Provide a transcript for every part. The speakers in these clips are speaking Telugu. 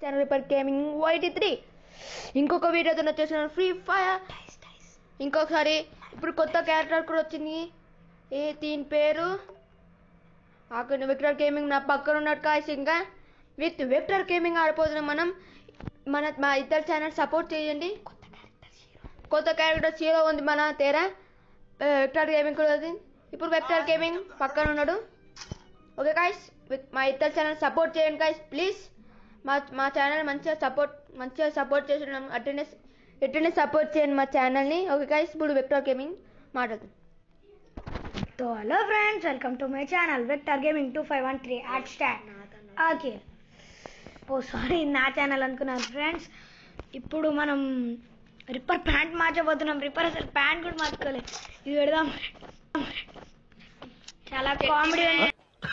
Channel Ripper gaming YT three ఇంకొక వీడియోతో వచ్చేసిన ఫ్రీ ఫైర్ ఇంకొకసారి ఇప్పుడు కొత్త క్యారెక్టర్ కూడా వచ్చింది ఏ దీని పేరు అక్కడ విక్టర్ గేమింగ్ నా పక్కన ఉన్నాడు కాసి ఇంకా విత్ విక్టర్ గేమింగ్ ఆడిపోతున్నాం మనం మన మా ఇద్దరు ఛానల్ సపోర్ట్ చేయండి కొత్త క్యారెక్టర్ హీరో ఉంది మన తేరా విక్టర్ గేమింగ్ కూడా ఉంది ఇప్పుడు వెక్టర్ గేమింగ్ పక్కన ఉన్నాడు ఓకే గాయస్ మా ఇద్దరు ఛానల్ సపోర్ట్ చేయండి గాయస్ ప్లీజ్ మా మా ఛానల్ మంచిగా సపోర్ట్ మంచిగా సపోర్ట్ చేస్తున్నాం అటెండే ఎటెండే సపోర్ట్ చేయండి మా ఛానల్ని ఓకే గాయస్ ఇప్పుడు వెక్టర్ గేమింగ్ మాట్లాడుతుంది तो hello friends welcome to my channel Victor gaming two five one three at stack okay ఓ సారీ నా ఛానల్ అనుకున్నాను ఫ్రెండ్స్ ఇప్పుడు మనం రిప్పర్ ప్యాంట్ మార్చబోతున్నాం రిప్పర్ అసలు ప్యాంట్ కూడా మార్చుకోలేదు ఇది పెడదాం చాలా కామెడీ ఉంది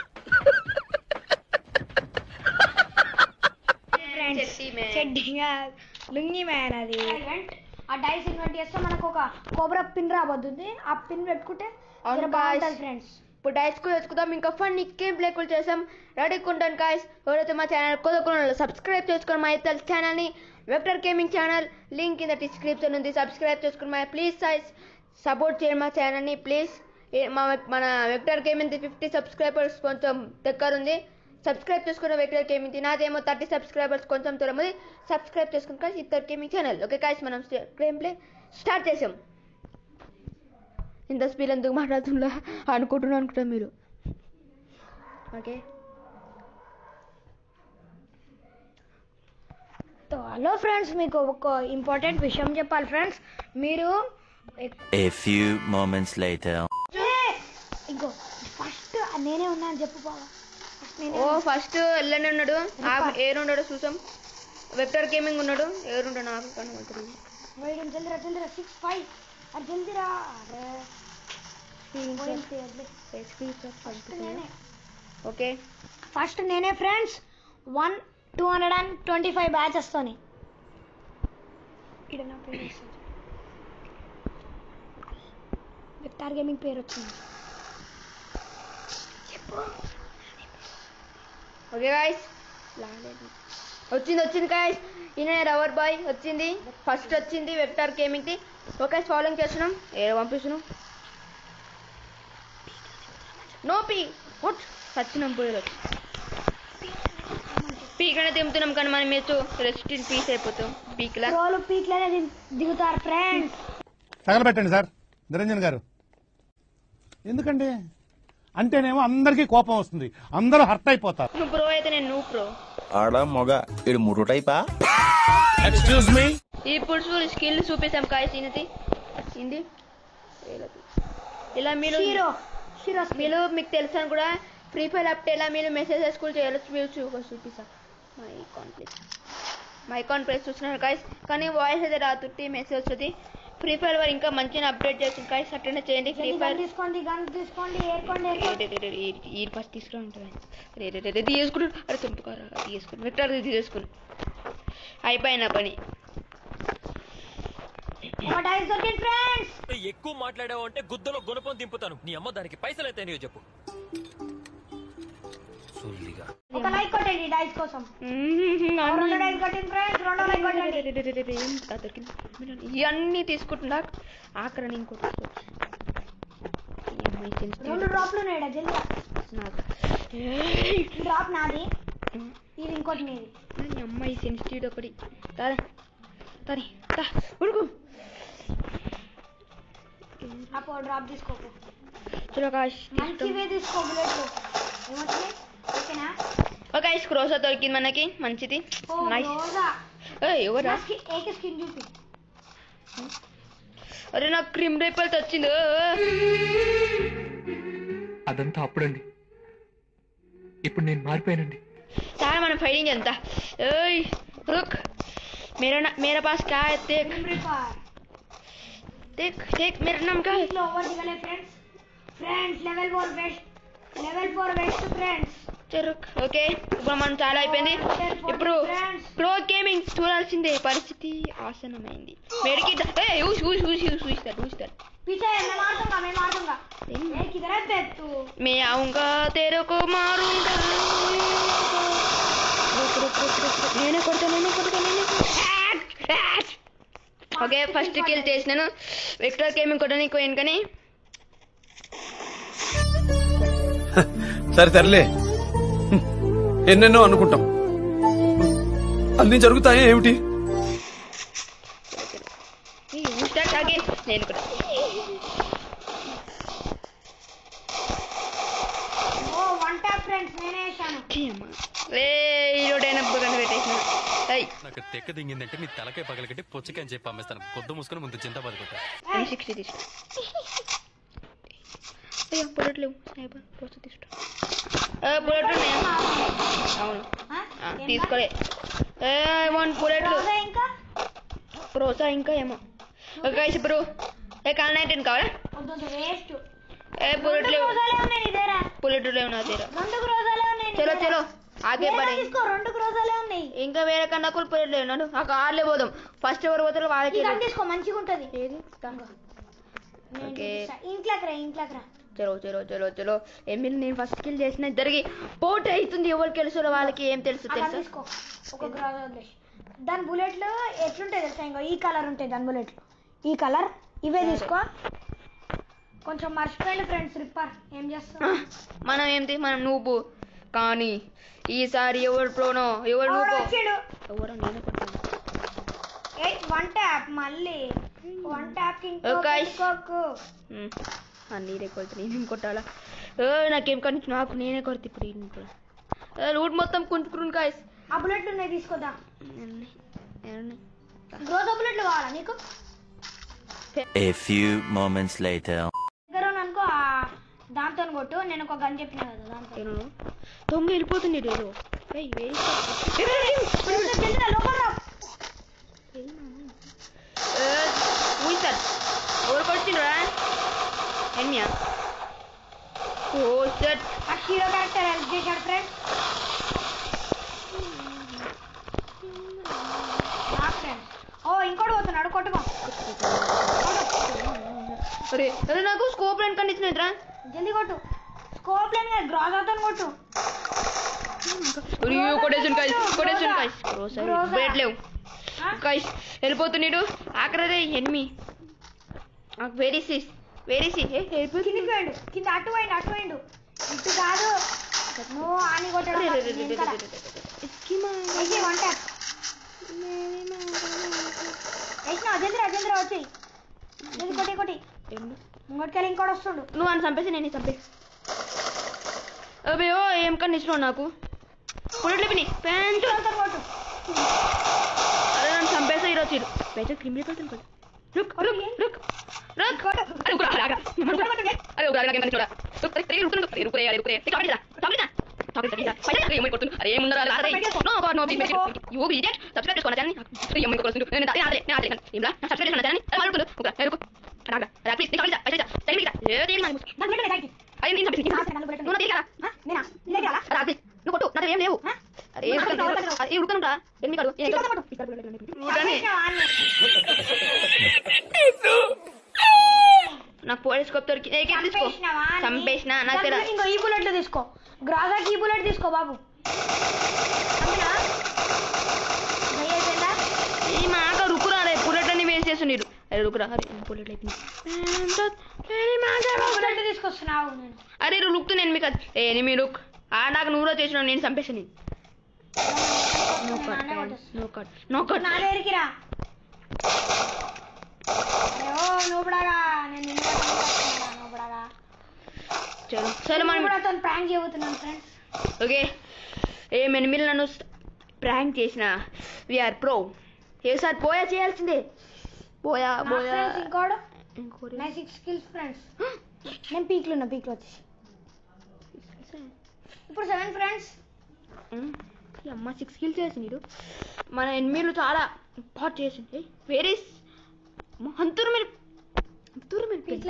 ఫ్రెండ్స్ చెట్టి man. చెడ్డీగా లుంగి మ్యాన్ అది ఆ డైస్ ఇన్వెంట్ చేస్తే మనకు ఒక కోబ్రా పిన్ రాబోతుంది ఆ పిన్ పెట్టుకుంటే అవును జర guys. బాగుంటుంది ఫ్రెండ్స్ ఇప్పుడు డైస్ కూడా తెచ్చుకుందాం ఇంకా ఫన్ గేమ్ ప్లే కూడా చేసాం రెడీ ఉంటాను గాయస్ ఎవరైతే మా ఛానల్ కొనుక్కున్న సబ్స్క్రైబ్ చేసుకోండి మా ఇతర ఛానల్ని వెక్టర్ గేమింగ్ ఛానల్ లింక్ కింద డిస్క్రిప్షన్ ఉంది సబ్స్క్రైబ్ చేసుకోండి మా ప్లీజ్ సైజ్ సపోర్ట్ చేయండి మా ఛానల్ని ప్లీజ్ మా మన వెక్టర్ గేమింగ్ ఫిఫ్టీ సబ్స్క్రైబర్స్ కొంచెం దగ్గర ఉంది సబ్స్క్రైబ్ చేసుకున్న వెక్టర్ గేమింగ్ నాదేమో థర్టీ సబ్స్క్రైబర్స్ కొంచెం దూరం ఉంది సబ్స్క్రైబ్ చేసుకుని కాసి ఇద్దరు గేమింగ్ ఛానల్ ఓకే కాసి మనం గేమ్ ప్లే స్టార్ట్ చేసాం ఇంత స్పీడ్ ఎందుకు మాట్లాడుతుందా అనుకుంటున్నా అనుకుంటా మీరు ఓకే సో హలో ఫ్రెండ్స్ మీకు ఒక ఇంపార్టెంట్ విషయం చెప్పాలి ఫ్రెండ్స్ మీరు ఎక్- A few moments later. ఇంకో ఫస్ట్ నేనే ఉన్నా అని చెప్పు బావా ఫస్ట్ నేనే ఓ ఫస్ట్ ఎల్లని ఉన్నాడు ఆ- ఏరు ఉన్నాడు చూసాం వెక్టర్ గేమింగ్ ఉన్నాడు ఏరు ఉన్నాడు నాకు కనబడుతుంది వెయిట్ జల్దిరా జల్దిరా సిక్స్ ఫైవ్ అరే జల్దిరా అరే పోయింది, వదిలే. ఫస్ట్ నేనే ఓకే ఫస్ట్ నేనే friends one two hundred and twenty five batches తోని ఇక్కడ నా పేరు వస్తుంది విక్టార్ గేమింగ్ పేరు వచ్చింది ఓకే గాయస్ వచ్చింది వచ్చింది గాయస్ ఈయన రవర్ బాయ్ వచ్చింది ఫస్ట్ వచ్చింది వెక్టర్ గేమింగ్ది ఓకే ఫాలోయింగ్ చేస్తున్నాం ఏ పంపిస్తున్నాం నో పీ హుట్ సచ్చినాం పోయారు పీకనే తింటున్నాం కానీ మనం మీరు రెస్ట్ ఇన్ పీస్ అయిపోతాం పీక్లా రోలు పీక్లనే దిగు- దిగుతారు ఫ్రెండ్స్ తగలబెట్టండి సార్ నిరంజన్ గారు ఎందుకండి అంటేనేమో అందరికీ కోపం వస్తుంది అందరూ హర్ట్ అయిపోతారు నువ్వు ప్రో అయితే నేను నువ్వు ప్రో ఆడ మొగ ఇడు మురు టైపా ఎక్స్క్యూజ్ మీ ఇప్పుడు చూడు స్కిల్ చూపిస్తాం కాయ సీనది ఏంది ఇలా మీరు హీరో హీరో మీరు మీకు తెలుసా కూడా ఫ్రీ ఫైర్ అప్టే ఇలా మీరు మెసేజ్ స్కూల్ చేయొచ్చు మీరు చూ చూపిస్తా my account place my account place చూస్తున్నారు గాయస్ కానీ వాయిస్ అయితే రాతుంటే మెసేజ్ వస్తుంది ఫ్రీ ఫైర్ వారు ఇంకా మంచిగా అప్డేట్ చేస్తుంది గాయస్ అటెండ్ చేయండి ఫ్రీ గన్ ఫైర్ తీసుకోండి గన్ తీసుకోండి ఏర్కోండి ఏర్కోండి ఈ ఫస్ట్ తీసుకుని ఉంటుంది రే రే రే తీసుకుంటు అరే తుంపుకారా తీసుకుని విక్టర్ తీసుకుని అయిపోయిన పని ఒక డైస్ దొరికింది ఫ్రెండ్స్ ఎక్కువ మాట్లాడావు అంటే గుద్దలో గుణపం దింపుతాను నీ అమ్మ దానికి పైసలు అయితే నీవు చెప్పు సొల్లిగా ఒక లైక్ కొట్టండి డైస్ కోసం రెండు డైస్ కొట్టింది ఫ్రెండ్స్ రెండో లైక్ కొట్టండి ఇవన్నీ తీసుకుంటున్నా ఆఖరణ ఇంకోటి ఈ అమ్మాయి sensitive. రెండు డ్రాప్లు ఉన్నాయి ఈడ, జల్దిరా నాకు ఈ డ్రాప్ నాది ఇది ఇంకోటి నీది ఈ అమ్మాయి సెన్సిటివ్ ఒకటి తారా తని తా ఉడుకు అప్పుడు డ్రాప్ తీసుకోకు చులకాష్ మంచివే తీసుకో బుల్లెట్ ఏమొచ్చింది ఓకేనా ఒక ఐస్ క్రోసా దొరికింది మనకి మంచిది ఓ నైస్ రోజా ఎవరా నా స్కి- ఏకే స్కిన్ చూపి అరే నాకు క్రిమ్ రేపల్స్ వచ్చింది ఓ, ఓ. అదంతా అప్పుడండి ఇప్పుడు నేను మారిపోయానండి సార్ మనం ఫైటింగ్ ఎంత ఏయ్ रुक मेरा ना मेरे पास क्या है देख రిపర్ देख देख मेरा नाम क्या है ఇట్లా ఓవర్ దిగలే friends friends level four vest level four vest friends చల్ रुक ఓకే ఇప్పుడు మనం చాలా అయిపోయింది ఇప్పుడు ప్రో గేమింగ్ చూడాల్సిందే పరిస్థితి ఆసనమైంది మెడికి ఏ use use use use use that use that पीछे है मैं मार दूंगा मैं मार दूंगा ए किधर है बे तू मैं आऊंगा तेरे को मारूंगा నేనే కొడతా నేనే కొడతా నేనే ఓకే ఫస్ట్ కిల్ చేసినాను విక్టర్ గేమింగ్ కొట్టడానికి పోయాను కానీ సరే తరలే హ్మ్. ఎన్నెన్నో అనుకుంటాం అన్ని జరుగుతాయా ఏమిటి స్టార్ట్ ఆగే నేను కూడా ఓ వన్ ట్యాప్ ఫ్రెండ్స్ నేనే వేసాను అమ్మా. రే ఈరోడైనా బుర్రని పెట్టేసిన అయ్యి నాకు తెక్క దింగిందంటే నీ తలకాయ పగలగట్టి పుచ్చకాయ అని చెప్పి అమ్మేస్తాను కొద్దు మూసుకొని ముందు చింత పడుకుంటా వన్ సిక్స్టీ తీసుకో అయ్యో బుల్లెట్ లేవు స్నైపర్ పోస్ట్ తీసుకో బుల్లెట్ ఉన్నాయా అవును ఆ? ఆ, ఎంత? తీసుకోలే ఏ వన్ బుల్లెట్లు రోజా ఇంకా ప్రోసా ఇంకా ఏమో ఓకే ఇప్పుడు ఏ కాల్ నైన్టీన్ కావాలా వద్దు వేస్ట్ ఏ బుల్లెట్ లేవు రోజాలే ఉన్నాయి నీ దగ్గర బుల్లెట్ లేవు నా దగ్గర రెండు రోజాలే ఉన్నాయి నీ చలో దగ్గర. చలో ఆగే వేరే పడే తీసుకో రెండు రోజాలే ఉన్నాయి ఇంకా వేరే కన్నా కూడా బుల్లెట్ లేవు నన్ను ఆ కార్లే పోదాం ఫస్ట్ ఎవరు పోతారో వాళ్ళకి ఈ గన్ తీసుకో మంచిగా ఉంటది ఏది నేను ఓకే. చూపిస్తా. ఇంట్లోకి రా ఇంట్లోకి రా చలో చలో చలో చలో ఎమ్మిల్ నేను ఫస్ట్ కిల్ చేసిన ఇద్దరికి పోటీ అవుతుంది ఎవరికి తెలుసు వాళ్ళకి ఏం తెలుసు ఆ గన్ తెలుసు తీసుకో ఒక గ్రాజ్ వదిలేసి దాని బుల్లెట్లు ఎట్లుంటాయి తెలుసా ఇంకో ఈ కలర్ ఉంటాయి దాని బుల్లెట్లు ఈ కలర్ ఇవే తీసుకో కొంచెం మర్చిపోయింది ఫ్రెండ్స్ రిప్పర్ ఏం చేస్తాం మనం ఏంటి మనం నువ్వు కానీ ఈసారి ఎవరు ప్రోనో ఎవరు వాడు నువ్వు వచ్చిండు ఎవరో నేను కొట్టాను ఏ వన్ ట్యాప్ మళ్ళీ వన్ ట్యాప్ కి ఇంకో Okay. ఇంకొక ఉమ్. ఆ, నీరే కొడుతు నేనేం కొట్టాలా ఏ, నాకేం కానీ నాకు నేనే కొడుతు ఇప్పుడు ఈయన కూడా ఏ, రూట్ మొత్తం కుంటుకుని కాయస్ ఆ బుల్లెట్లు ఉన్నాయి తీసుకోదా ఎన్ని? ఎన్ని? గ్రోత్ బుల్లెట్లు కావాలా నీకు A few moments later. దగ్గర ఉన్న అనుకో ఆ దాంతో కొట్టు నేను ఒక గన్ చెప్పిన కదా దాంతో ఏను? దొంగ వెళ్ళిపోతుంది ఏదో ఏయ్, వేడి జల్దిరా, లోపల రా. సార్ ఎవరు కొడుతుండ్రా ఎన్నియా ఓ సార్ ఆ హీరో క్యారెక్టర్ హెల్ప్ చేశాడు ఫ్రెండ్ నా ఫ్రెండ్ ఓ ఇంకోటి పోతున్నాడు కొట్టుకో అరే అరే నాకు స్కోప్ లైన్ కండిషన్ జల్దీ కొట్టు స్కోప్ లేని కదా గ్రాజ్ అవుతాను కొట్టు కొట్టేసాను కాయస్ కొట్టేసాను కాయస్ Groza. బుల్లెట్ లేవు ఆ? కాయస్ వెళ్ళిపోతున్నాడు ఆఖరదే ఎనిమి వెరీ సిస్ వెరీ సి కిందికి పోయిండు కింద అటు పోయిండు అటు పోయిండు ఇటు కాదు నువ్వు ఆని కొట్టాడు వేసి వన్ ట్యాప్ వేసిన జల్దిరా జల్దిరా వచ్చి జల్ది కొట్టి కొట్టి ముంగటికెళ్ళి ఇంకోటి వస్తుండు నువ్వు అని చంపేసి నేను చంపేసి అబ్బే ఓ ఏం కన్నా ఇచ్చినావు నాకు బుల్లెట్ లేపిని పెంచు వెళ్తాను కొట్టు అరే నన్ను చంపేసా ఈరోజు ఇరు పెద్ద క్రిమినల్ పెడతాను కదా రుక్ రుక్ రుక్ రుక్ అరే ఉగ్రా అరే ఆగరా అరే ఉగ్రా నాకు చూడ రుక్ అరే రుక్ రుక్ రుక్ రే అరే రుక్ రే కాపీ రా కాపీ రా కాపీ రా పైన అరే ఏమై కొడుతుంది అరే ముందర అరే no god no please you be idiot subscribe చేసుకోండి ఛానల్ అరే ఏమై కొడుతుంది నేను అరే అరే నేను అరే ఏమ్రా సబ్స్క్రైబ్ చేసుకోండి ఛానల్ అరే వాళ్ళు ఉగ్రా అరే రుక్ రాగా అరే ప్లీజ్ కాపీ రా పైన టైం రా ఏ దేని మన నన్ను బుల్లెట్ దానికి అరే నేను చంపేసి నువ్వు నా తీరా నేనా ఇల్లకి రాలా అరే ప్లీజ్ నువ్వు కొట్టు నా ఏం లేవు అరే ఏ ఉడుకనురా ఎన్ని కాడు ఏ ఉడని నాకు పోలీస్ కొత్త దొరికి ఏకేం తీసుకో చంపేసిన నాకు తెర ఇంకో ఈ బుల్లెట్లు తీసుకో గ్రాజాకి ఈ బుల్లెట్ తీసుకో బాబు అంతేనా భయ్య అయిపోయిందా? ఈ మాక రుకురా రే బుల్లెట్ అన్ని వేస్ట్ చేసి నీరు అరే రుకురా అరే బుల్లెట్ అయిపోయింది బుల్లెట్ తీసుకొస్తున్నావు నేను అరే రుక్తు నేను మీకు ఏ నీ రుక్ ఆ నాకు నువ్వులో చేసిన నేను చంపేసాను నో కట్ నానే కొట్టేస్తా. నో కట్ నో కట్ నా దగ్గరికి రా అరే ఓ నూపుడాగా నేను నిన్ను కొట్టడానికి నూపుడాగా చలో సరే మనం కూడా తను ప్రాంక్ చేయబోతున్నాను ఫ్రెండ్స్ ఓకే ఏ మెనిమిల్ నన్ను ప్రాంక్ చేసిన విఆర్ ప్రో ఏ సార్ పోయా చేయాల్సిందే పోయా పోయా ఫ్రెండ్స్ ఇంకోడు ఇంకోటి నా సిక్స్ స్కిల్స్ ఫ్రెండ్స్ నేను పీక్లు ఉన్నా పీక్లు వచ్చేసి ఇప్పుడు సెవెన్ ఫ్రెండ్స్ ఉమ్, ఈ అమ్మ సిక్స్ కిల్స్ చేసి నీరు మన ఎనిమిలు చాలా ఇంపార్ట్ చేసింది వేరే అంతూరు మీరు అంతూరు మీరు పీక్లు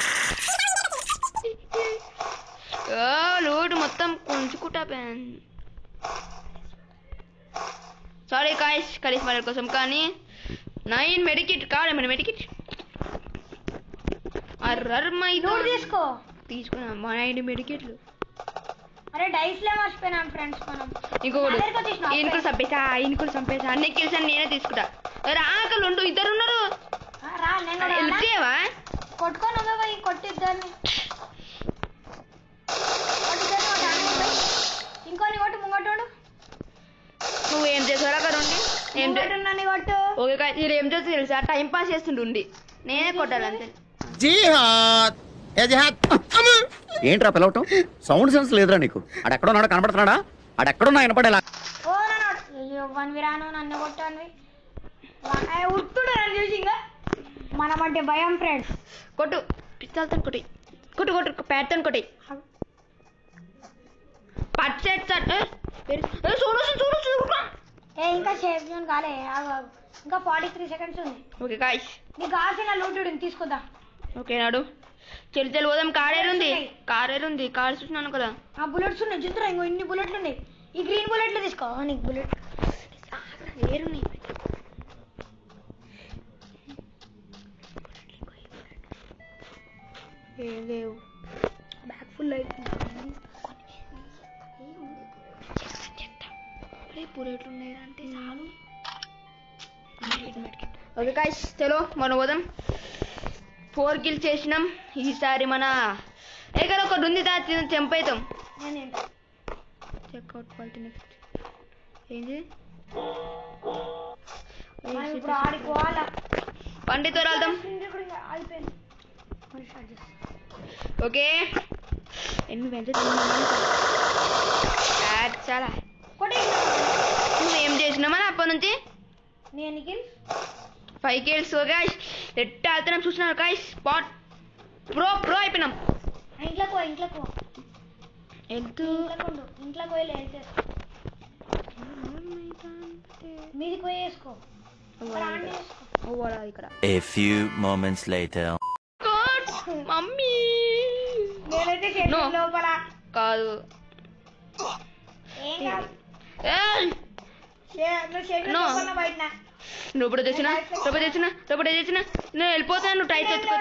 లోటు మొత్తం కొంచుకుంటా గాయస్ కలిసి వాళ్ళ కోసం కానీ నైన్ మెడికిట్ కావాలి మెడికిట్ అర్రర్మ నోట్ తీసుకో తీసుకున్నాం మా నైన్ మెడికిట్లు అరే డైస్ లే మర్చిపోయినాం ఫ్రెండ్స్ మనం ఇంకొకటి నా దగ్గరికి వచ్చేసినావు, ఈయన కూడా చంపేసా ఈయన కూడా చంపేసా అన్ని కిల్స్ అని నేనే తీసుకుంటా రాకలు ఉండు ఇద్దరు ఉన్నారు ఆ, రా నేను కూడా హెల్ప్ రానా? చేయవా కొట్టుకొని నువ్వే పోయి కొట్టిద్దాన్ని కొట్టిద్దాన్ని ఒక ఆమె పోయి. ఇంకోని కొట్టు ముంగటోడు నువ్వు ఏం చేసావు అక్కడ ఉండి ఏం చే- ముంగటున్నాని కొట్టు ఓకే కా- మీరు ఏం చేస్తే తెలుసా టైం పాస్ చేస్తుండు ఉండి నేనే కొట్టాలి అంతే జిహాద్ ఏ జిహాద్ ఏంట్రా పిలవటం సౌండ్ సెన్స్ లేదురా నీకు ఆడెక్కడో నాడు కనబడుతున్నాడా ఆడెక్కడున్నా వినపడేలా ఓ నన్ను అయ్యో వన్ విరాను నన్ను కొట్టాను ఉట్టుడు నన్ను చూసి ఇంకా మనం అంటే భయం ఫ్రెండ్స్ కొట్టు పిస్తాలతో కొట్టి కొట్టు కొట్టు ప్యాట్తో కొట్టి పట్ సెట్ సెట్ చూడు చూడు చూడు ఏ ఇంకా షేప్ జోన్ కాలే ఆగు, ఆగు. ఇంకా ఫార్టీ త్రీ సెకండ్స్ ఉంది ఓకే గాయస్ నీకు కావాల్సిన లూటుడు తీసుకుందా ఓకే నాడు చెల్లి చెల్లి పోదాం కారేరుంది కారేరుంది కారు చూసినాను కదా ఆ బుల్లెట్స్ ఉన్నాయి చూద్దురా ఇంకో ఇన్ని బుల్లెట్లు ఉన్నాయి ఈ గ్రీన్ బుల్లెట్లు తీసుకో ఆ, నీకు బుల్లెట్ వేరున్నాయి ఏం లేవు బ్యాగ్ ఫుల్ అయిపోయింది అరే బుల్లెట్లు ఉన్నాయి అంటే చాలు ఓకే గాయస్ చలో మనం పోదాం ఫోర్ కిల్ చేసినాం ఈసారి మన ఎక్కడ ఒకటి ఉంది దా చంపేద్దాం నేనేంటో చెక్అవుట్ క్వాలిటీ నెక్స్ట్ ఏంది మనం ఇప్పుడు ఆడికి పోవాలా పండితో వెళ్దాం ఇంటి కూడా ఇంకా ఆగిపోయింది మరి స్టార్ట్ చేస్తా. ఓకే ఎన్ని పెంచు చాలా కొట్టే నువ్వు ఏం చేసినామా అప్పటి నుంచి నేను కిల్ ఫైవ్ కేల్స్ గాయస్ ఎట్ట వెళ్తున్నాం చూసినారు గాయస్ స్పాట్ ప్రో ప్రో అయిపోయినాం ఇంట్లోకి పో ఇంట్లోకి పో ఎంత ఇంట్లోకి ఉండు ఇంట్లోకి పోయి వేసేసుకో మీదికి పోయి వేసుకో ఇక్కడ ఆన్ చేసుకో ఇక్కడ A few moments later. Mummy నేనైతే చేసిన No. లోపల కాదు ఏం కాదు ఏయ్! చే- నువ్వు చేసిన No. లోపల బయట నువ్వు ఇప్పుడు తెచ్చినా రేపు తెచ్చినా రేపు తెచ్చినా నేను వెళ్ళిపోతాను నువ్వు టైట్ ఎత్తుకో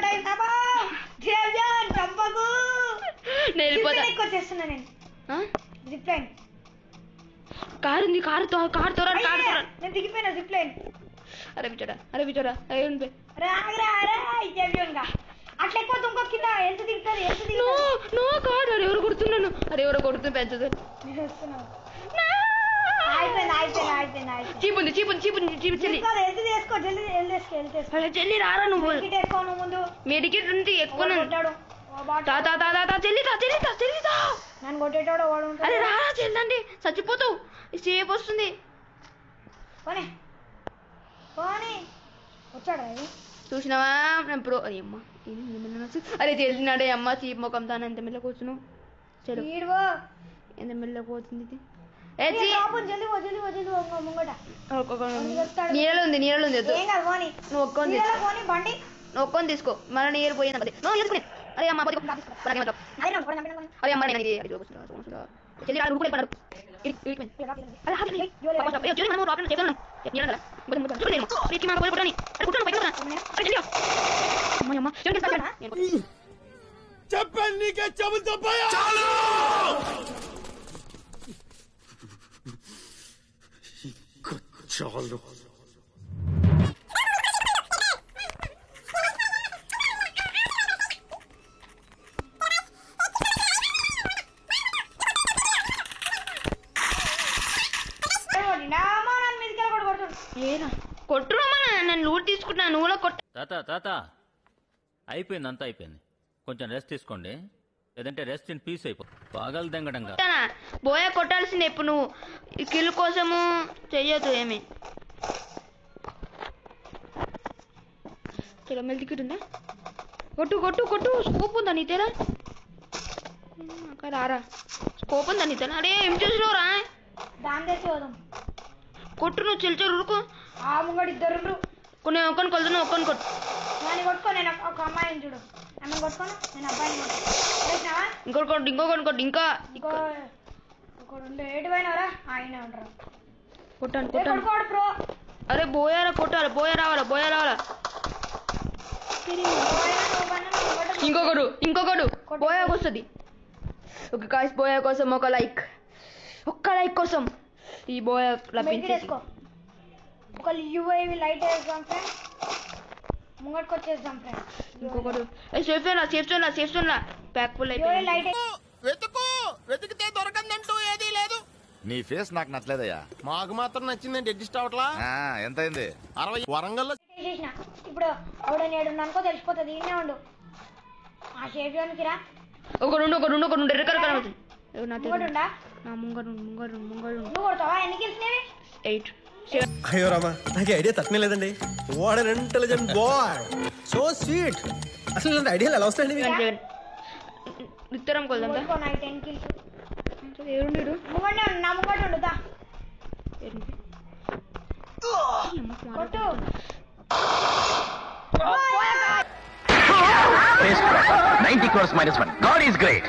చంపకు నేను వెళ్ళిపోతా ఎక్కువ చేస్తున్నా నేను ఆ? జిప్ లైన్ కారు ఉంది కారు తో కారు తోరాడు కారు అయ్యా, తోరాడు నేను దిగిపోయినా జిప్ లైన్ అరే బిచ్చడా అరే బిచ్చడా అరే ఉండిపోయి రాగరా రా చెవియన్గా అట్లా ఎక్కువ తుంకో కింద ఎంత దిగుతుంది ఎంత నో దిగుతుంది నో కాదు అరే ఎవరు కొడుతున్నాను అరే ఎవరో కొడుతుంది పెద్దది నేను వస్తున్నాను అయిపోయింది అయిపోయింది అయిపోయింది అయిపోయింది చీప్ ఉంది చీప్ ఉంది చీప్ ఉంది చీప్ చెల్లి కాదు ఎంత చేసుకో జల్దీ ఎంత చేసుకో ఎంత చేసుకో అరే చెల్లి రారా నువ్వు టికెట్ వేసుకో నువ్వు ముందు మెడికెట్ ఉంది ఎక్కువ వాడు కొట్టాడు ఓ బాట. తా తా తా తా తా చెల్లి తా చెల్లి తా చెల్లి తా నన్ను కొట్టేటోడు వాడు ఉంటాడు. అరే రారా చెల్లండి చచ్చిపోతావు సేఫ్ వస్తుంది పోనీ పోనీ వచ్చాడు అది చూసినావా నేను ప్రో అరే అమ్మ ఏంది నిమ్మల్ని నచ్చు? అరే తెలిసినాడే అమ్మ చీప్ ముఖం తాను ఎంత మెల్ల కూర్చున్నావు చెడు ఈడువో ఎంత మెల్ల కూర్చుంది ఇది ఏ చీ పాపం జల్దీ పో జల్దీ పో జల్దీ పో ఇంకో ముంగట ఒక్కొక్క అందుకు చెప్తాడు. నీళ్ళలో ఉంది నీళ్ళలో ఉంది వద్దు ఏం కాదు పోనీ నువ్వు ఒక్కొని నీళ్ళలో తీసుకో పోనీ బండి నువ్వు ఒక్కొని తీసుకో మన నీరు పోయింది అన్నది నువ్వు తీసుకుని అరే అమ్మ పోతే అలాగే మాట్లాడు. అదే నా పోనీ, పోనీ, పోనీ. అరే అమ్మ నేను ఇది అది చూపిస్తున్నా, చూపిస్తున్నా. చెల్లి రాడు ఉరుకులే పడ్డాడు ఇరి- ఇరికిపోయింది. అరే ఆపండి. పాపం పాపం. ఏ, చెల్లి మనము రాపిన చేద్దాం నీళ్ళ కదా పోతే ముందు చూడు నేను వీటికి మాకు పోయి పుట్టని అరే కూర్చోండి పైకి కూర్చోండి. అరే చెల్లి అమ్మ అమ్మ చెల్లి తీసుకొస్తాను. నేను చెప్పాను నీకే చెబుతా పోయా చాలు పోనీ. నా అమ్మ నన్ను మీదకి వెళ్ళి కూడా కొడుతుండు. ఏరా కొట్టురమ్మా నేను లూట్ తీసుకుంటున్నా నువ్వు కూడా కొట్ట తాత తాత అయిపోయింది అంతా అయిపోయింది కొంచెం రెస్ట్ తీసుకోండి లేదంటే రెస్ట్ ఇన్ పీస్ అయిపో బాగాలు దెంగడంగా కొట్టానా బోయ కొట్టాల్సిందే ఇప్పుడు నువ్వు ఈ కిల్ కోసము చెయ్యొద్దు ఏమి చలో మెల్ టికెట్ ఉందా కొట్టు కొట్టు కొట్టు స్కోప్ ఉందా నీ తెరా అక్క రారా స్కోప్ ఉందా నీ తెరా అరే ఏం చూసినవురా దాని తెచ్చి పోదాం కొట్టు నువ్వు చిల్చరు ఉరుకు ఆ ముంగడు ఇద్దరు ఉండ్రు. కొన్ని ఒక్కని కొలుతున్నా ఒక్కని కొట్టు నన్ను కొట్టుకో నేను ఒక- ఒక అమ్మాయిని చూడు ఆమెను కొట్టుకోను నేను అబ్బాయిని కొట్టుకో వేసినావా ఇంకోటి కొట్టు ఇంకొకటి కొట్టు ఇంకా ఇంకో ఒకడు ఉండే ఏటు పోయినవరా ఆయన ఉంటారు కొట్టాను కొట్టాను కొడుకోడు బ్రో అరే బోయారా కొట్టాలి బోయ రావాలా బోయ రావాలా ఇంకొకడు ఇంకొకడు బోయాకు వస్తుంది ఒక కాస్ బోయా కోసం ఒక లైక్ ఒక్క లైక్ కోసం ఈ బోయా లభించేసి వేసుకో ఒక యుఐవి లైట్ వేద్దాం ఫ్రెండ్స్ ముంగట్కి వచ్చేద్దాం ఫ్రెండ్స్ ఇంకొకడు safe zone safe zone safe zone pack full యుఐ అయిపోయింది లైట్ వెతుకు వెతికితే దొరకందంటూ ఏదీ లేదు నీ ఫేస్ నాకు నచ్చలేదయ్యా మాకు మాత్రం నచ్చిందండి అడ్జస్ట్ అవట్లా ఆ, ఎంతైంది అరవై వరంగల్లో వేసేసిన ఇప్పుడు ఆవిడ ఏడు అనుకో తెలిసిపోతుంది ఈయనే ఉండు ఆ షేఫ్యోన్కి రా ఒక రెండు ఒక రెండు ఒక రెండు ఎర్ర కలర్ కనబడుతుంది ఏవో నా ముంగడు ఉండా నా ముంగడు ముంగడు ముంగడు నువ్వు కొడతావా ఎన్ని గెలిచినవి ఎయిట్ అయ్యో రామా నాకు ఐడియా తట్టలేదండి what an intelligent boy so sweet అసలు ఇలాంటి ఐడియాలు ఎలా వస్తాయండి మీకు? సెవెన్ ఉత్తరం కొల్దాం కొట్టుకో నాకు టెన్ కిల్స్ ఏడుండు ముంగడే ఉండు నా ముంగడు ఉండు దా కొట్టు ninety crores minus one god is great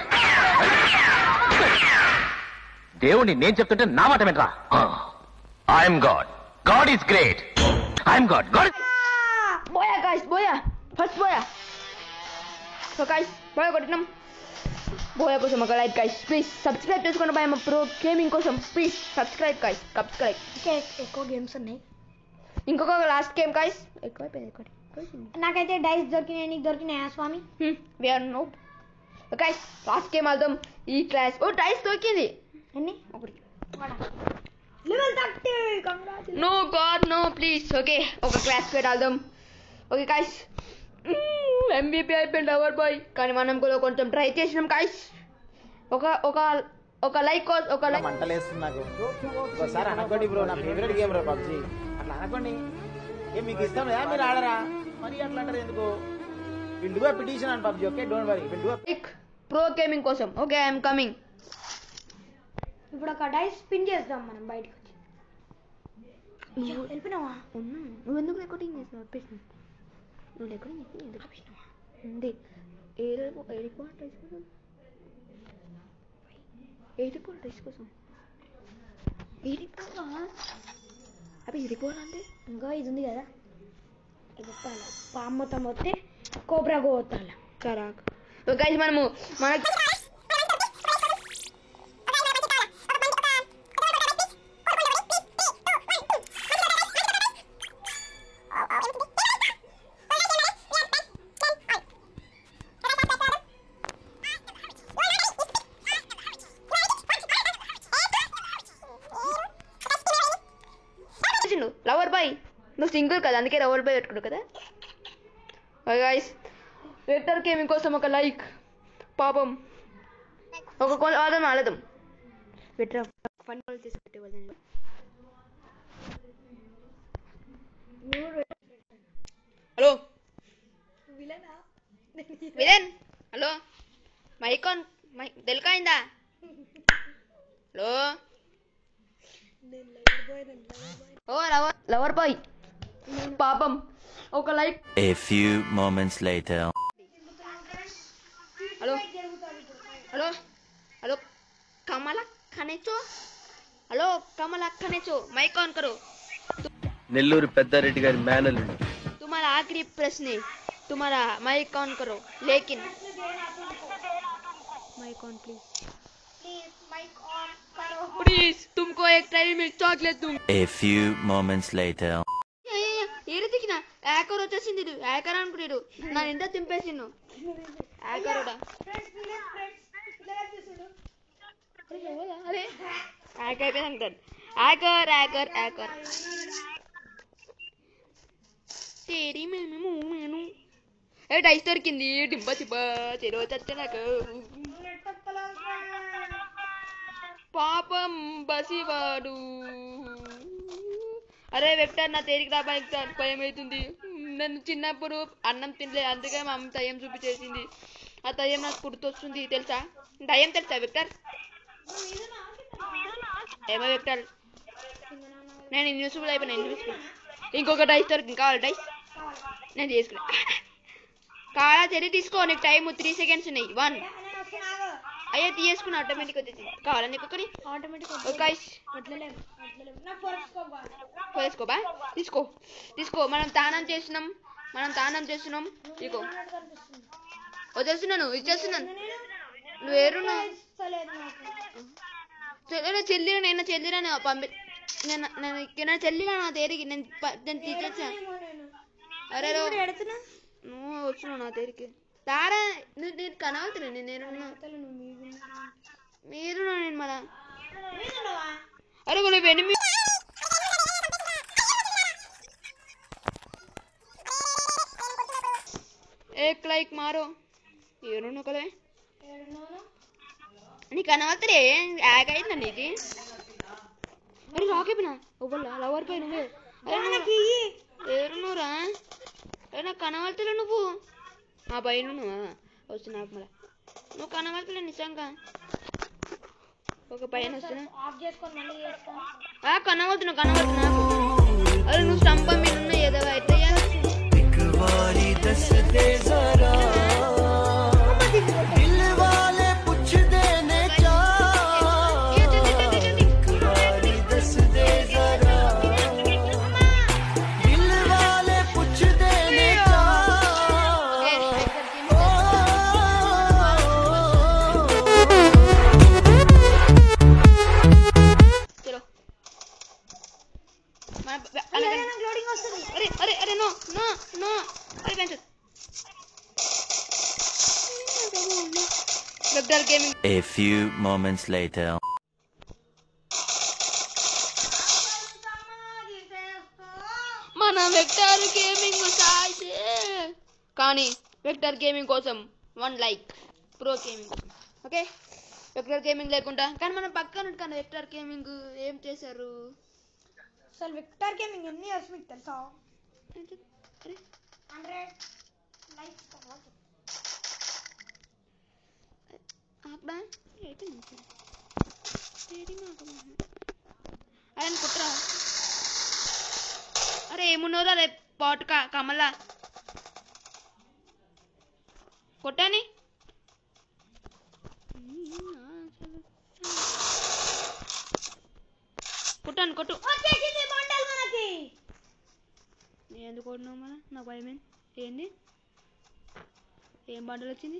దేవుణ్ణి నేను చెప్తుంటే నా మాట వినరా I'm god god is great I'm god god బోయా గాయస్ బోయా ఫస్ట్ బోయా సో గాయస్ బోయా కొట్టినాం బోయా కోసం ఒక లైక్ గాయస్ ప్లీజ్ సబ్స్క్రైబ్ చేసుకోండి బాయ్ మా ప్రో గేమింగ్ కోసం ప్లీజ్ సబ్స్క్రైబ్ గాయస్ సబ్స్క్రైబ్ ఇంకా ఎక్కువ గేమ్స్ ఉన్నాయి ఇంకొక లాస్ట్ గేమ్ గాయస్ ఎక్కువైపోయింది ఎక్కువ నాకైతే డైస్ దొరికినాయి నీకు దొరికినాయా స్వామి వీఆర్ నో గాయస్ లాస్ట్ గేమ్ ఆడదాం ఈ క్లాస్ ఓ డైస్ దొరికింది ఎన్ని ఒకటి level thirty congratulation no god no please okay ఒక క్లాస్ పేరు ఆడదాం ఓకే గాయస్ ఎంబీపీ అయిపోయింది అవర్ బాయ్ కానీ మనం కూడా కొంచెం ట్రై చేసినాం గాయస్ ఒక ఒక ఒక లైక్ ఒక లైక్ మంటలేస్తుంది నాకు ఒకసారి అనకండి బ్రో నా ఫేవరెట్ గేమ్ రా పబ్జి అట్లా అనకండి ఏ మీకు ఇష్టం లేదా మీరు ఆడరా మరి అట్లా అంటారు ఎందుకు will do petition and PUBG okay don't worry will do like pro gaming కోసం ఓకే ఐఎమ్ కమింగ్ ఇప్పుడు ఒక డైస్ స్పిన్ చేద్దాం మనం బయటకు వచ్చి అయ్యో, వెళ్ళిపోయినావా ఉన్నా నువ్వు ఎందుకు రికార్డింగ్ చేసినావు చెప్పేసి నువ్వు రికార్డింగ్ చేసి ఎందుకు చెప్పేసినావా ఉంది ఏ ఏ రికార్డ్ రైస్ కోసం ఏ రికార్డ్ రైస్ కోసం ఏ రికార్డ్ అవి ఏ రికార్డ్ అంటే ఇంకా ఇది ఉంది కదా ఇది కొట్టాలి పాము మొత్తం వస్తే కోబ్రా కొట్టాలి కరాక్ గైస్ మనము మన లవర్ బాయ్ నువ్వు సింగిల్ కదా అందుకే లవర్ బాయ్ పెట్టుకున్నావు కదా గైస్ వెక్టర్ గేమింగ్ కోసం ఒక లైక్ పాపం ఒక కొల ఆదం ఆలదం వెటర్ ఫన్ కాల్ చేసి పెట్టేవాళ్ళని hello villain hello mic on mic తెలుకాయిందా hello oh lover lover boy పాపం ఒక like A few moments later. Hello hello hello కమల ఖనేచో హలో కమల ఖనేచో మైక్ ఆన్ करो నెల్లూరు పెద్దారెడ్డి గారి మేనల్లుడు तुम्हारा आखिरी प्रश्न है तुम्हारा माइक ऑन करो लेकिन माइक ऑन प्लीज प्लीज तुमको एक टाइम में चॉकलेट दूं A few moments later. ఏడితికిన హ్యాకర్ వచ్చేసింది హ్యాకర్ అనుకున్నాడు నా నిండా తింపేసిండు హ్యాకర్ అరే హ్యాక్ అయిపోయింది అంటాడు హ్యాకర్ హ్యాకర్ హ్యాకర్ తేరి మేము మేము ఏ డైస్ దొరికింది డింబ చిబ్బ చెరువు చచ్చ నాకు పాపం బసివాడు అరే వెక్టర్ నా తేలిక రా బైక్ భయం అవుతుంది నన్ను చిన్నప్పుడు అన్నం తినలే అందుకే మా అమ్మ దయ్యం చూపించేసింది ఆ దయ్యం నాకు గుర్తొస్తుంది తెలుసా దయ్యం తెలుసా వెక్టర్ ఏమో వెక్టర్ నేను ఇన్విజిబుల్ అయిపోయినా ఇన్విజిబుల్ ఇంకొక డైస్ దొరికి కావాలి డైస్ నేను చేసుకున్నా కావాలా చెరి తీసుకో నీకు టైం త్రీ సెకండ్స్ ఉన్నాయి వన్ అయ్యే తీయేసుకుని ఆటోమేటిక్ వచ్చేసి కావాలా నీకు ఒకటి ఆటోమేటిక్ ఒక గైస్ వడ్లలేవు వడ్లలేవు నా ఫోరస్కోప్ వేసుకోబా తీసుకో తీసుకో మనం తానం చేసినాం మనం తానం చేస్తున్నాం తీసుకో వచ్చేస్తున్నాను ఇచ్చేస్తున్నాను నువ్వు ఏరున్నావు ఇస్తలేదు నాకు చెల్లెలు చెల్లిరా నేను చెల్లిరా నేను పంపి నేను నేను నేను చెల్లిరా నా తేరికి నేను ప- నేను తీసేసా ఏమో నేను అరే రో ఇప్పుడు ఎడుతున్నా నువ్వు వచ్చినావు నా తేరికి తారా నువ్వు నేను కనవతున్నా నేను నేనున్నా అసలు నువ్వు మీద మీరు నేను మన మీదున్నావా అరే కొన్ని వెనిమి एक लाइक मारो ఏరును కదే ఏడున్నాను నీకు అనవతరే యాగ్ అయిందా నీది అరే రాకేపినా ఒవ్వల్ల లవర్ పై నువ్వే దానికి ఇయ్యి. ఏరునురా అరే నాకు కనవలతలే నువ్వు ఆ పైన నువ్వా వచ్చి నాకు మళ్ళా నువ్వు కనవలతలే నిజంగా ఒక పైన వస్తున్నా ఆఫ్ చేసుకొని మళ్ళీ చేస్తాను ఆ కనవలుతున్నా కనవలుతున్నా అరే నువ్వు స్తంభం మీద ఉన్న ఏదో అయితే చలో మన బ- అనగండి. నాకు లోడింగ్ వస్తుంది అరే అరే అరే నో నో నో అరే వెంట Victor gaming A few moments later. మన వెక్టర్ గేమింగ్ సాయితే కానీ వెక్టర్ గేమింగ్ కోసం one like pro gaming okay Victor gaming లేకుండా కానీ మనం పక్కన కానీ వెక్టర్ గేమింగ్ ఏం చేశారు అసలు విక్టర్ గేమింగ్ ఎన్ని ఇయర్స్ మీకు తెలుసా అరే హండ్రెడ్ లైక్స్ ఆపడా అయిపోయింది ఆయన కుట్రా అరే ఏమున్నోరా రే పాట్ కా కమలా కొట్టని కొట్టాను కొట్టు వచ్చేసింది బండల్ మనకి నేను ఎందుకు కొట్టినావు మన నా భయం ఏంది? ఏంది ఏం బండలు వచ్చింది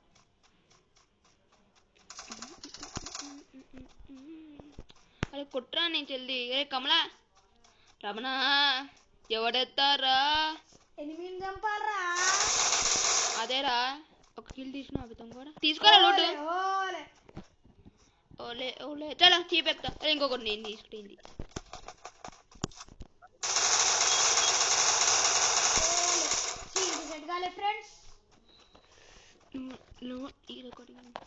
అరే కుట్రా నేను చెల్లి ఏ కమలా రమణ ఎవడెత్తారా ఎనిమిది చంపాలరా అదేరా ఒక కిల్ తీసిన అభితం కూడా తీసుకోరా లోటు ఓలే ఓలే ఓలే చలో చీపెక్తా అరే ఇంకొకటి నేను తీసుకుంటుంది చీటి సెట్ కాలే ఫ్రెండ్స్ నువ్వు ఈ రికార్డింగ్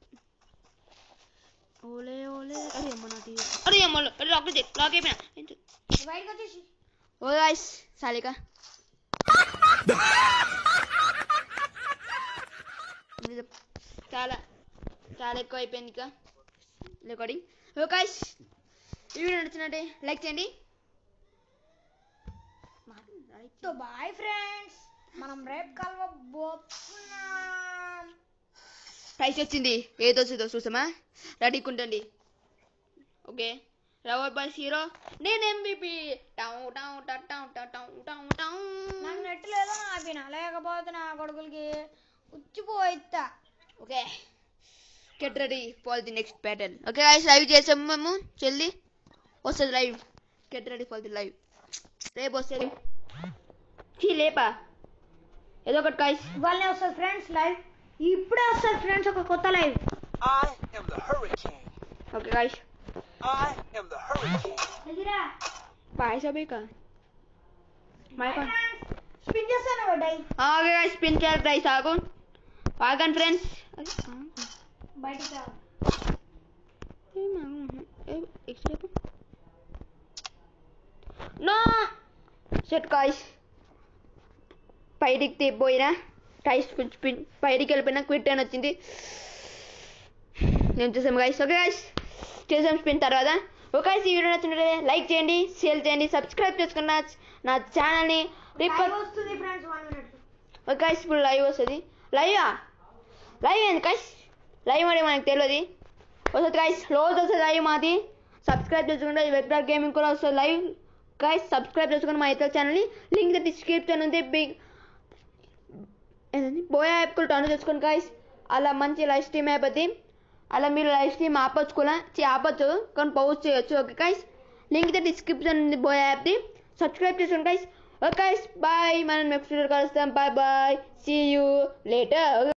ఓలే ఓలే అరే అమ్మ నా టీవీ అరే అమ్మ అరే లాక్ చేయి లాక్ అయిపోయినా బయటకు వచ్చేసి ఓ గాయ్స్ సాలిక చాలా చాలా ఎక్కువ అయిపోయింది ఇక రికార్డింగ్ ఓ గాయ్స్ ఈ వీడియో నచ్చినట్టే లైక్ చేయండి సో బాయ్ ఫ్రెండ్స్ మనం రేపు కలవబోతున్నాం ప్రైస్ వచ్చింది ఏదో వచ్చిందో చూసామా రెడీ కుంటండి ఓకే రవర్ బాయ్స్ హీరో నేను ఎంబీపీ టౌ టౌ టౌ టౌ టౌ టౌ టౌ టౌ నాకు నెట్ లేదో ఆపిన లేకపోతే నా కొడుకులకి ఉచ్చిపోయిస్తా okay get ready for the next battle okay guys live చేసాము మేము చెల్లి వస్తుంది live get ready for the live రేపు వస్తుంది చీ లేపా ఏదో ఒకటి గాయస్ ఇవాళనే వస్తుంది ఫ్రెండ్స్ లైవ్ ఇప్పుడే వస్తుంది ఫ్రెండ్స్ ఒక కొత్త లైవ్ ఓకే గాయస్ ఎదిరా పాయసా బేకా మైకా స్పిన్ చేస్తాను డై ఓకే గాయస్ స్పిన్ చేయాలి ప్రైస్ ఆగు ఆగండి ఫ్రెండ్స్ బయటికి రా నో సెట్ గాయస్ పైడికి పోయినా టైస్ స్పిన్ పైడికి వెళ్ళిపోయినా క్విట్ అని వచ్చింది నేను చూసాం గాయస్ ఓకే గాయస్ చేసాం స్పిన్ తర్వాత ఓకే ఈ వీడియో నచ్చినట్లయితే లైక్ చేయండి షేర్ చేయండి సబ్స్క్రైబ్ చేసుకున్న నా ఛానల్ని రిపర్ లైవ్ వస్తుంది friends one minute okay guys ఇప్పుడు లైవ్ వస్తుంది లైవా లైవ్ ఏంది గాయస్ లైవ్ మరి మనకు తెలియదు వస్తుంది గైస్ రోజు వస్తుంది లైవ్ మాది సబ్స్క్రైబ్ చేసుకుంటే వెక్టర్ గేమింగ్ కూడా వస్తుంది లైవ్ గైస్ సబ్స్క్రైబ్ చేసుకుని మా ఇతర ఛానల్ని లింక్ డిస్క్రిప్షన్ ఉంది బిగ్ ఏంటండి బోయా యాప్ కూడా డౌన్లోడ్ చేసుకోండి గైస్ అలా మంచి లైవ్ స్ట్రీమ్ యాప్ అది అలా మీరు లైవ్ స్ట్రీమ్ ఆపొచ్చు కూడా చే- ఆపొచ్చు కానీ పౌజ్ చేయొచ్చు ఓకే గైస్ లింక్ డిస్క్రిప్షన్ ఉంది బోయా యాప్ది సబ్స్క్రైబ్ చేసుకోండి గైస్ ఓకే గైస్ బాయ్ మనం నెక్స్ట్ వీడియో కలుస్తాం bye bye see you later